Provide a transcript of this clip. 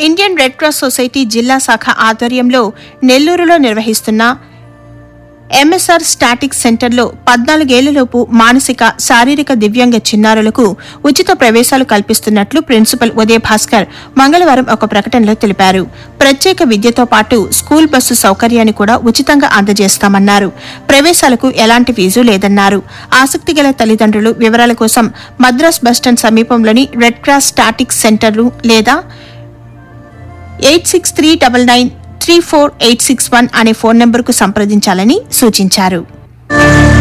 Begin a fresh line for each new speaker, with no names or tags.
Indian red cross society జిల్లా శాఖ ఆధ్వర్యంలో నెల్లూరులో నిర్వహిస్తున్న ఎంఎస్ఆర్ స్టాటిక్ సెంటర్లో పద్నాలుగేళ్లలోపు మానసిక శారీరక దివ్యాంగ చిన్నారులకు ఉచిత ప్రవేశాలు కల్పిస్తున్నట్లు ప్రిన్సిపల్ ఉదయ భాస్కర్ మంగళవారం ఒక ప్రకటనలో తెలిపారు ప్రత్యేక విద్యతో పాటు స్కూల్ బస్సు సౌకర్యాన్ని కూడా ఉచితంగా అందజేస్తామన్నారు ప్రవేశాలకు ఎలాంటి ఫీజు లేదన్నారు ఆసక్తి గల తల్లిదండ్రులు వివరాల కోసం మద్రాస్ బస్టాండ్ సమీపంలోని రెడ్ క్రాస్ స్టాటిక్ సెంటర్లు లేదా eight six three double nine three four eight six one అనే ఫోన్ నంబర్కు సంప్రదించాలని సూచించారు